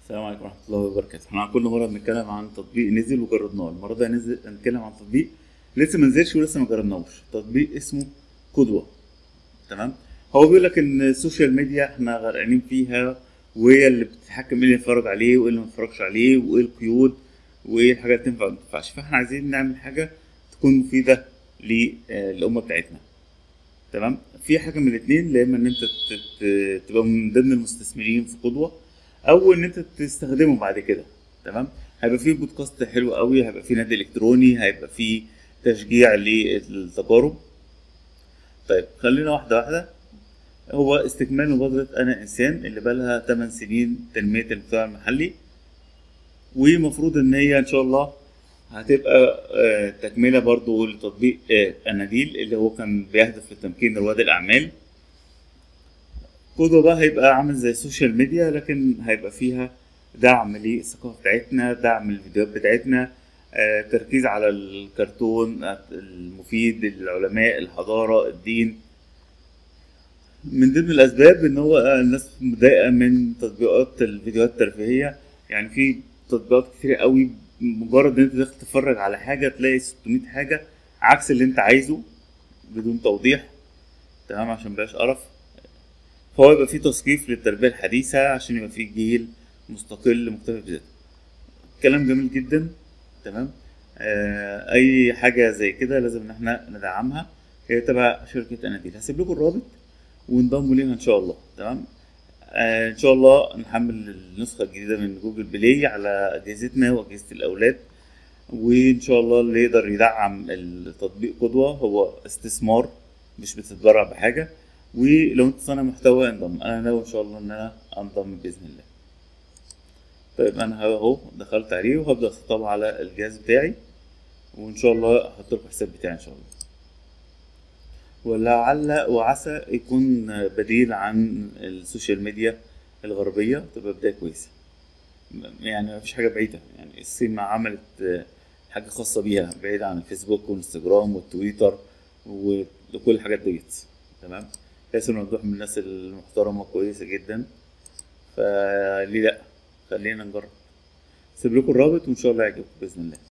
السلام عليكم ورحمة الله وبركاته احنا كل مرة بنتكلم عن تطبيق نزل وجربناه المرة دي هننزل هنتكلم عن تطبيق لسه ما نزلش ولسه ما جربناهوش تطبيق اسمه قدوة تمام هو بيقول لك ان السوشيال ميديا احنا غرقانين فيها وهي اللي بتتحكم ايه اللي يتفرج عليه وايه اللي ما يتفرجش عليه وايه القيود وايه الحاجات اللي تنفع وما تنفعش فاحنا عايزين نعمل حاجة تكون مفيدة للأمة بتاعتنا تمام في حاجة من الاتنين يا اما ان انت ت- ت- تبقى من ضمن المستثمرين في قدوة او ان انت تستخدمه بعد كده تمام هيبقى فيه بودكاست حلو قوي هيبقى فيه نادي الكتروني هيبقى فيه تشجيع للتجارب طيب خلينا واحده واحده هو استكمال مبادرة أنا إنسان اللي بقالها 8 سنين تنمية المجتمع المحلي ومفروض إن هي إن شاء الله هتبقى آه، تكملة برضو لتطبيق آه، أناديل اللي هو كان بيهدف لتمكين رواد الأعمال قدوة بقى هيبقى عامل زي السوشيال ميديا لكن هيبقى فيها دعم للثقافة بتاعتنا دعم للفيديوهات بتاعتنا آه، تركيز على الكرتون آه، المفيد للعلماء الحضارة الدين من ضمن الأسباب إن هو آه، الناس متضايقة من تطبيقات الفيديوهات الترفيهية يعني في تطبيقات كتير قوي مجرد إن أنت داخل تتفرج على حاجة تلاقي 600 حاجة عكس اللي أنت عايزه بدون توضيح تمام عشان مبقاش قرف فهو يبقى فيه تثقيف للتربية الحديثة عشان يبقى فيه جيل مستقل مكتفي بذاته كلام جميل جدا تمام آه اي حاجة زي كده لازم ان احنا ندعمها هي تبع شركة اناديل هسيب لكم الرابط وانضموا لينا ان شاء الله تمام آه ان شاء الله نحمل النسخة الجديدة من جوجل بلاي على اجهزتنا واجهزة الاولاد وان شاء الله اللي يقدر يدعم التطبيق قدوة هو استثمار مش بتتبرع بحاجة ولو انت صانع محتوى انضم انا ناوي ان شاء الله ان انا انضم باذن الله طيب انا اهو دخلت عليه وهبدا اسطبه على الجهاز بتاعي وان شاء الله احط لكم الحساب بتاعي ان شاء الله ولعل وعسى يكون بديل عن السوشيال ميديا الغربية تبقى بداية كويسة يعني مفيش حاجة بعيدة يعني الصين ما عملت آه، حاجة خاصة بيها بعيدة عن الفيسبوك والانستجرام والتويتر وكل الحاجات ديت تمام ياسر ممدوح من الناس المحترمة كويسة جدا فليه لأ خلينا نجرب سيب لكم الرابط وإن شاء الله يعجبكم بإذن الله